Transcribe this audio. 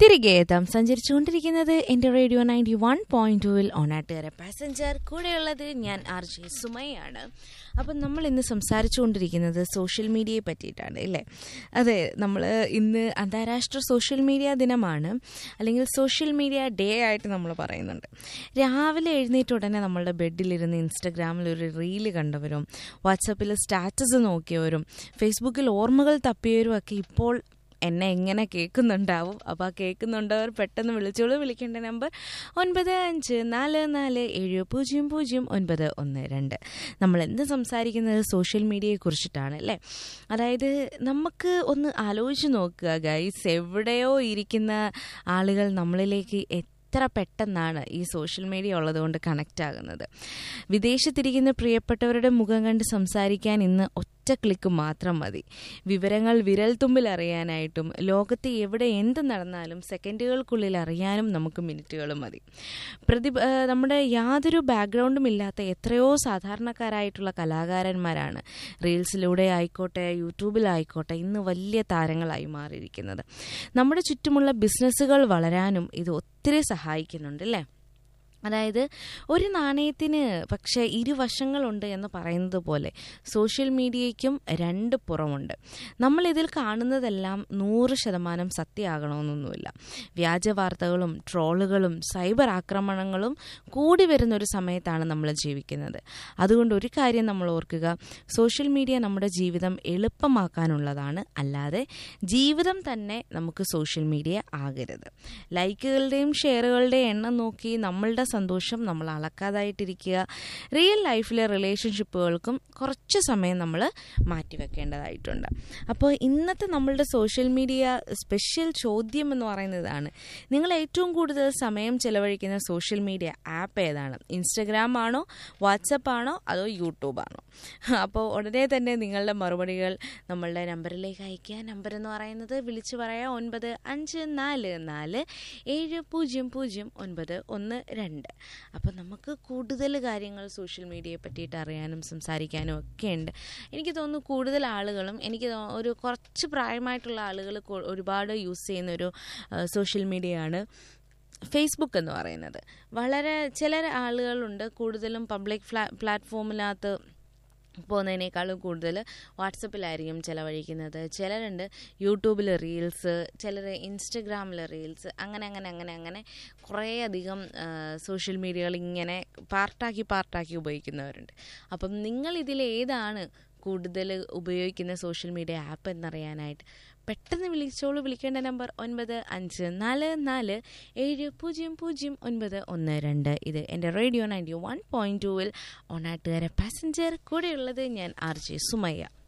തിരികെ എത്താം സഞ്ചരിച്ചുകൊണ്ടിരിക്കുന്നത് എൻ്റെ റേഡിയോ നയൻറ്റി വൺ പോയിന്റ് ടുവിൽ ഓണാട്ടുകാര പാസഞ്ചർ കൂടെയുള്ളത് ഞാൻ ആർ ജെ സുമയാണ് അപ്പം നമ്മൾ ഇന്ന് സംസാരിച്ചുകൊണ്ടിരിക്കുന്നത് സോഷ്യൽ മീഡിയയെ പറ്റിയിട്ടാണ് അല്ലേ അതെ നമ്മൾ ഇന്ന് അന്താരാഷ്ട്ര സോഷ്യൽ മീഡിയ ദിനമാണ് അല്ലെങ്കിൽ സോഷ്യൽ മീഡിയ ഡേ ആയിട്ട് നമ്മൾ പറയുന്നുണ്ട് രാവിലെ എഴുന്നേറ്റ് ഉടനെ നമ്മളുടെ ബെഡിലിരുന്ന് ഇൻസ്റ്റഗ്രാമിൽ ഒരു റീല് കണ്ടവരും വാട്സപ്പിൽ സ്റ്റാറ്റസ് നോക്കിയവരും ഫേസ്ബുക്കിൽ ഓർമ്മകൾ തപ്പിയവരും ഒക്കെ ഇപ്പോൾ എന്നെ എങ്ങനെ കേൾക്കുന്നുണ്ടാവും അപ്പോൾ ആ കേൾക്കുന്നുണ്ടവർ പെട്ടെന്ന് വിളിച്ചോളൂ വിളിക്കേണ്ട നമ്പർ ഒൻപത് അഞ്ച് നാല് നാല് ഏഴ് പൂജ്യം പൂജ്യം ഒൻപത് ഒന്ന് രണ്ട് നമ്മൾ എന്ത് സംസാരിക്കുന്നത് സോഷ്യൽ മീഡിയയെ കുറിച്ചിട്ടാണ് അല്ലേ അതായത് നമുക്ക് ഒന്ന് ആലോചിച്ച് നോക്കുക ഗൈസ് എവിടെയോ ഇരിക്കുന്ന ആളുകൾ നമ്മളിലേക്ക് എത്ര പെട്ടെന്നാണ് ഈ സോഷ്യൽ മീഡിയ ഉള്ളതുകൊണ്ട് കണക്റ്റ് ആകുന്നത് വിദേശത്തിരിക്കുന്ന പ്രിയപ്പെട്ടവരുടെ മുഖം കണ്ട് സംസാരിക്കാൻ ഇന്ന് ഒറ്റ ക്ലിക്ക് മാത്രം മതി വിവരങ്ങൾ വിരൽ തുമ്പിൽ അറിയാനായിട്ടും ലോകത്ത് എവിടെ എന്ത് നടന്നാലും സെക്കൻഡുകൾക്കുള്ളിൽ അറിയാനും നമുക്ക് മിനിറ്റുകൾ മതി പ്രതി നമ്മുടെ യാതൊരു ബാക്ക്ഗ്രൗണ്ടും ഇല്ലാത്ത എത്രയോ സാധാരണക്കാരായിട്ടുള്ള കലാകാരന്മാരാണ് റീൽസിലൂടെ ആയിക്കോട്ടെ യൂട്യൂബിലായിക്കോട്ടെ ഇന്ന് വലിയ താരങ്ങളായി മാറിയിരിക്കുന്നത് നമ്മുടെ ചുറ്റുമുള്ള ബിസിനസ്സുകൾ വളരാനും ഇത് ഒത്തിരി സഹായിക്കുന്നുണ്ട് അല്ലേ അതായത് ഒരു നാണയത്തിന് പക്ഷേ ഇരുവശങ്ങളുണ്ട് എന്ന് പറയുന്നത് പോലെ സോഷ്യൽ മീഡിയയ്ക്കും രണ്ട് പുറമുണ്ട് നമ്മൾ ഇതിൽ കാണുന്നതെല്ലാം നൂറ് ശതമാനം സത്യമാകണമെന്നൊന്നുമില്ല വ്യാജ വാർത്തകളും ട്രോളുകളും സൈബർ ആക്രമണങ്ങളും കൂടി വരുന്ന ഒരു സമയത്താണ് നമ്മൾ ജീവിക്കുന്നത് അതുകൊണ്ട് ഒരു കാര്യം നമ്മൾ ഓർക്കുക സോഷ്യൽ മീഡിയ നമ്മുടെ ജീവിതം എളുപ്പമാക്കാനുള്ളതാണ് അല്ലാതെ ജീവിതം തന്നെ നമുക്ക് സോഷ്യൽ മീഡിയ ആകരുത് ലൈക്കുകളുടെയും ഷെയറുകളുടെയും എണ്ണം നോക്കി നമ്മളുടെ സന്തോഷം നമ്മൾ അളക്കാതായിട്ടിരിക്കുക റിയൽ ലൈഫിലെ റിലേഷൻഷിപ്പുകൾക്കും കുറച്ച് സമയം നമ്മൾ മാറ്റിവെക്കേണ്ടതായിട്ടുണ്ട് അപ്പോൾ ഇന്നത്തെ നമ്മളുടെ സോഷ്യൽ മീഡിയ സ്പെഷ്യൽ ചോദ്യം എന്ന് പറയുന്നതാണ് നിങ്ങൾ ഏറ്റവും കൂടുതൽ സമയം ചെലവഴിക്കുന്ന സോഷ്യൽ മീഡിയ ആപ്പ് ഏതാണ് ഇൻസ്റ്റഗ്രാം ആണോ വാട്സപ്പ് ആണോ അതോ യൂട്യൂബ് ആണോ അപ്പോൾ ഉടനെ തന്നെ നിങ്ങളുടെ മറുപടികൾ നമ്മളുടെ നമ്പറിലേക്ക് അയക്കുക നമ്പർ എന്ന് പറയുന്നത് വിളിച്ചു പറയാം ഒൻപത് അഞ്ച് നാല് നാല് ഏഴ് പൂജ്യം പൂജ്യം ഒൻപത് ഒന്ന് രണ്ട് അപ്പം നമുക്ക് കൂടുതൽ കാര്യങ്ങൾ സോഷ്യൽ മീഡിയയെ പറ്റിയിട്ട് അറിയാനും സംസാരിക്കാനും ഒക്കെ ഉണ്ട് എനിക്ക് തോന്നുന്നു കൂടുതൽ ആളുകളും എനിക്ക് ഒരു കുറച്ച് പ്രായമായിട്ടുള്ള ആളുകൾ ഒരുപാട് യൂസ് ചെയ്യുന്ന ഒരു സോഷ്യൽ മീഡിയയാണ് ഫേസ്ബുക്ക് എന്ന് പറയുന്നത് വളരെ ചില ആളുകളുണ്ട് കൂടുതലും പബ്ലിക് ഫ്ലാ പ്ലാറ്റ്ഫോമിനകത്ത് പോകുന്നതിനേക്കാളും കൂടുതൽ വാട്സപ്പിലായിരിക്കും ചിലവഴിക്കുന്നത് ചിലരുണ്ട് യൂട്യൂബിൽ റീൽസ് ചിലർ ഇൻസ്റ്റഗ്രാമിൽ റീൽസ് അങ്ങനെ അങ്ങനെ അങ്ങനെ അങ്ങനെ കുറേയധികം സോഷ്യൽ മീഡിയകൾ ഇങ്ങനെ പാർട്ടാക്കി പാർട്ടാക്കി ഉപയോഗിക്കുന്നവരുണ്ട് അപ്പം നിങ്ങൾ ഇതിൽ ഏതാണ് കൂടുതൽ ഉപയോഗിക്കുന്ന സോഷ്യൽ മീഡിയ ആപ്പ് എന്നറിയാനായിട്ട് പെട്ടെന്ന് വിളിച്ചോളൂ വിളിക്കേണ്ട നമ്പർ ഒൻപത് അഞ്ച് നാല് നാല് ഏഴ് പൂജ്യം പൂജ്യം ഒൻപത് ഒന്ന് രണ്ട് ഇത് എൻ്റെ റേഡിയോ നയൻറ്റി വൺ പോയിൻറ്റ് ടുവിൽ ഓണാട്ടുകാര പാസഞ്ചർ കൂടെയുള്ളത് ഞാൻ ആർ ജെ സുമയ്യ